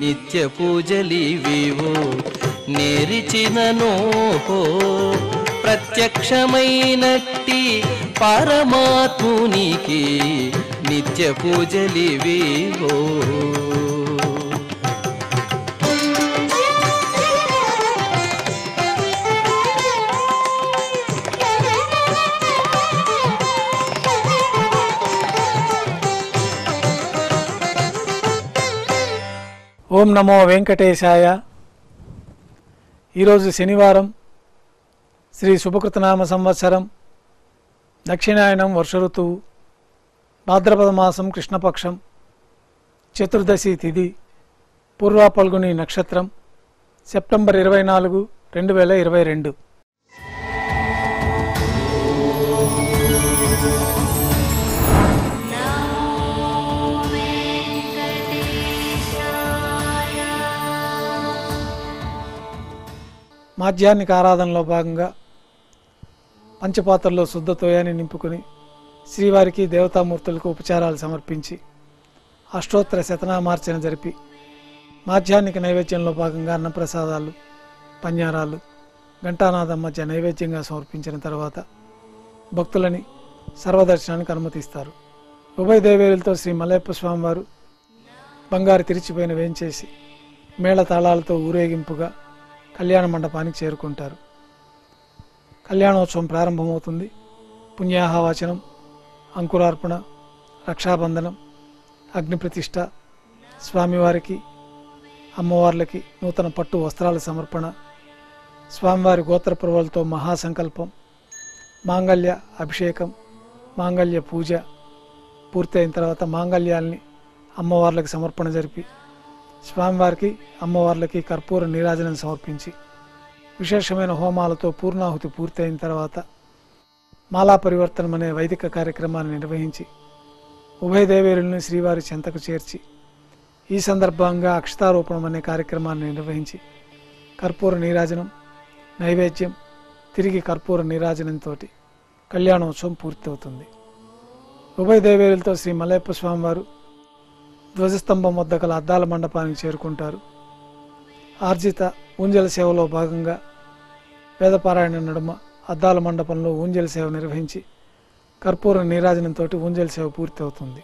నిత్య పూజలివివో నేరిచిననో ప్రత్యక్షమైనట్టి పరమాత్మునికి నిత్య పూజలివివో ఓం నమో వెంకటేశాయ ఈరోజు శనివారం శ్రీ శుభకృతనామ సంవత్సరం దక్షిణాయనం వర్ష ఋతువు భాద్రపద మాసం కృష్ణపక్షం చతుర్దశి తిథి పూర్వ పల్గుని నక్షత్రం సెప్టెంబర్ ఇరవై నాలుగు రెండు వేల ఇరవై రెండు మాధ్యాహ్నిక ఆరాధనలో భాగంగా పంచపాత్రలో శుద్ధ తోయాన్ని నింపుకొని శ్రీవారికి దేవతామూర్తులకు ఉపచారాలు సమర్పించి అష్టోత్తర శతనామార్చన జరిపి మాధ్యాహ్నిక నైవేద్యంలో భాగంగా అన్నప్రసాదాలు పన్యారాలు ఘంటానాదం మధ్య నైవేద్యంగా సమర్పించిన తర్వాత భక్తులని సర్వదర్శనానికి అనుమతిస్తారు ఉభయ దేవేరులతో శ్రీ మలయప్ప స్వామివారు బంగారు తిరిచిపోయిన వేంచేసి మేళ తాళాలతో ఊరేగింపుగా కళ్యాణ మండపానికి చేరుకుంటారు కళ్యాణోత్సవం ప్రారంభమవుతుంది పుణ్యాహవాచనం అంకురార్పణ రక్షాబంధనం అగ్నిప్రతిష్ఠ స్వామివారికి అమ్మవార్లకి నూతన పట్టు వస్త్రాల సమర్పణ స్వామివారి గోత్రపురవలతో మహాసంకల్పం మాంగళ్య అభిషేకం మాంగళ్య పూజ పూర్తయిన తర్వాత మాంగళ్యాల్ని అమ్మవార్లకు సమర్పణ జరిపి స్వామివారికి అమ్మవార్లకి కర్పూర నీరాజనం సమర్పించి విశేషమైన హోమాలతో పూర్ణాహుతి పూర్తయిన తర్వాత మాలా పరివర్తనం అనే వైదిక కార్యక్రమాన్ని నిర్వహించి ఉభయ దేవేరులను శ్రీవారి చెంతకు చేర్చి ఈ సందర్భంగా అక్షతారోపణం అనే కార్యక్రమాన్ని నిర్వహించి కర్పూర నీరాజనం నైవేద్యం తిరిగి కర్పూర నీరాజనంతో కళ్యాణోత్సవం పూర్తవుతుంది ఉభయ దేవేరులతో శ్రీ మలయప్ప స్వామివారు ధ్వజస్తంభం వద్ద గల అద్దాల మండపానికి చేరుకుంటారు ఆర్జిత ఊంజల సేవలో భాగంగా వేదపారాయణ నడుమ అద్దాల మండపంలో ఊంజల సేవ నిర్వహించి కర్పూర నీరాజనంతో ఊంజల సేవ పూర్తి అవుతుంది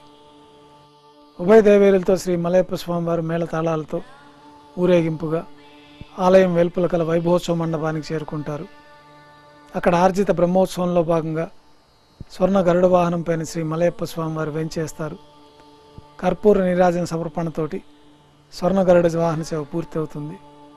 ఉభయ దేవేరులతో శ్రీ మలయప్ప స్వామివారు మేళతాళాలతో ఊరేగింపుగా ఆలయం వెలుపల కల వైభవోత్సవ మండపానికి చేరుకుంటారు అక్కడ ఆర్జిత బ్రహ్మోత్సవంలో భాగంగా స్వర్ణ గరుడ వాహనం పైన శ్రీ మలయప్ప స్వామివారు వెంచేస్తారు కర్పూర నీరాజన సమర్పణతోటి స్వర్ణ గరుడ వాహన సేవ పూర్తి అవుతుంది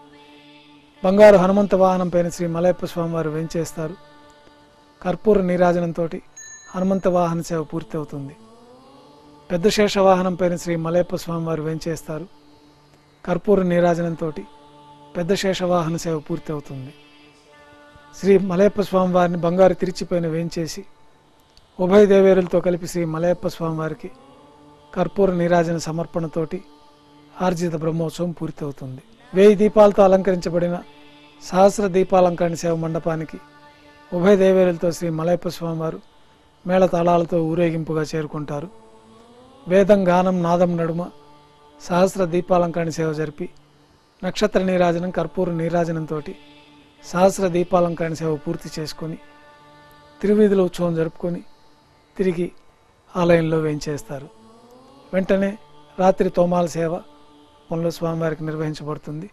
బంగారు హనుమంత వాహనం పైన శ్రీ మలయప్ప స్వామివారు వెంచేస్తారు కర్పూర నీరాజనంతో హనుమంత వాహన సేవ పూర్తి అవుతుంది పెద్ద శేష వాహనం పైన శ్రీ మలయప్ప స్వామివారు వెంచేస్తారు కర్పూర నీరాజనంతో పెద్ద శేష వాహన సేవ పూర్తి అవుతుంది శ్రీ మలయప్ప స్వామివారిని బంగారు తిరిచిపైన వేంచేసి ఉభయ దేవేరులతో కలిపి శ్రీ మలయప్ప స్వామివారికి కర్పూర నీరాజన సమర్పణతోటి ఆర్జిత బ్రహ్మోత్సవం పూర్తవుతుంది వేయి దీపాలతో అలంకరించబడిన సహస్ర దీపాలంకరణ సేవ మండపానికి ఉభయ దేవేరులతో శ్రీ మలయప్ప స్వామివారు మేళ తాళాలతో ఊరేగింపుగా చేరుకుంటారు వేదం గానం నాదం నడుమ సహస్ర దీపాలంకరణ సేవ జరిపి నక్షత్ర నీరాజనం కర్పూర నీరాజనంతో సహస్ర దీపాలంకరణ సేవ పూర్తి చేసుకొని తిరువీధుల ఉత్సవం జరుపుకొని తిరిగి ఆలయంలో వేంచేస్తారు వెంటనే రాత్రి తోమాల సేవ పొన్ల స్వామివారికి నిర్వహించబడుతుంది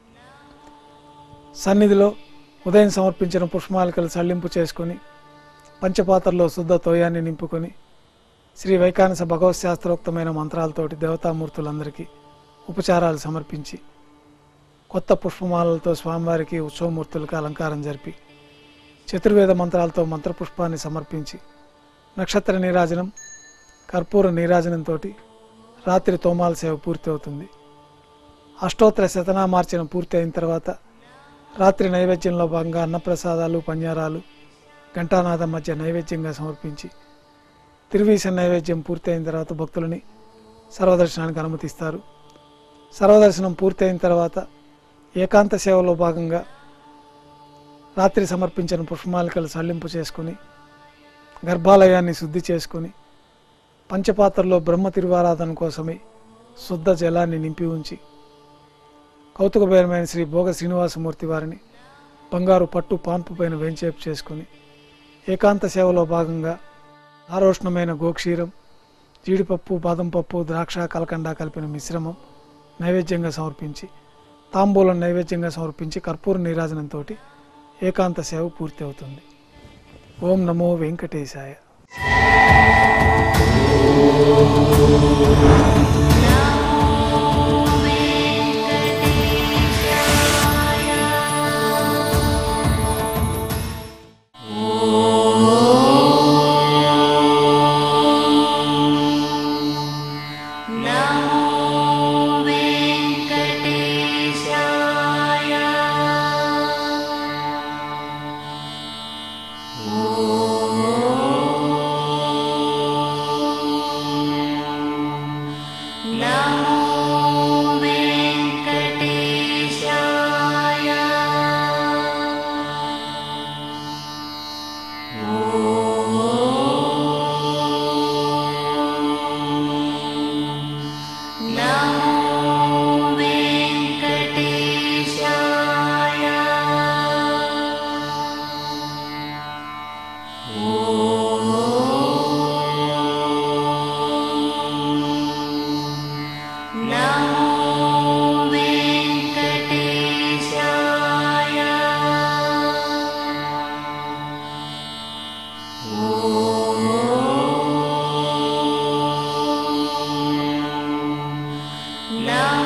సన్నిధిలో ఉదయం సమర్పించిన పుష్పమాలికలు సల్లింపు చేసుకొని పంచపాత్రలో శుద్ధ తోయాన్ని నింపుకొని శ్రీ వైకానస భగవత్ శాస్త్రోక్తమైన మంత్రాలతోటి దేవతామూర్తులందరికీ ఉపచారాలు సమర్పించి కొత్త పుష్పమాలలతో స్వామివారికి ఉత్సవమూర్తులకు అలంకారం జరిపి చతుర్వేద మంత్రాలతో మంత్రపుష్పాన్ని సమర్పించి నక్షత్ర నీరాజనం కర్పూర నీరాజనంతో రాత్రి తోమాల సేవ పూర్తి అవుతుంది అష్టోత్తర శతనామార్చన పూర్తి అయిన తర్వాత రాత్రి నైవేద్యంలో భాగంగా అన్నప్రసాదాలు పన్యారాలు ఘంటానాదం మధ్య నైవేద్యంగా సమర్పించి తిరువీస నైవేద్యం పూర్తి అయిన తర్వాత భక్తులని సర్వదర్శనానికి అనుమతిస్తారు సర్వదర్శనం పూర్తి అయిన తర్వాత ఏకాంత సేవలో భాగంగా రాత్రి సమర్పించిన పుష్పమాలికలు సల్లింపు చేసుకుని గర్భాలయాన్ని శుద్ధి చేసుకుని పంచపాత్రలో బ్రహ్మ తిరువారాధన కోసమై శుద్ధ జలాన్ని నింపి ఉంచి కౌతుకబేరమైన శ్రీ భోగ శ్రీనివాసమూర్తి వారిని బంగారు పట్టు పాన్పు పైన వెంచేపు చేసుకుని ఏకాంత సేవలో భాగంగా ఆరోష్ణమైన గోక్షీరం జీడిపప్పు బాదం పప్పు ద్రాక్ష కలకండ కలిపిన మిశ్రమం నైవేద్యంగా సమర్పించి తాంబూలం నైవేద్యంగా సమర్పించి కర్పూర నీరాజనంతో ఏకాంత సేవ పూర్తి అవుతుంది ఓం నమో వెంకటేశాయ Namo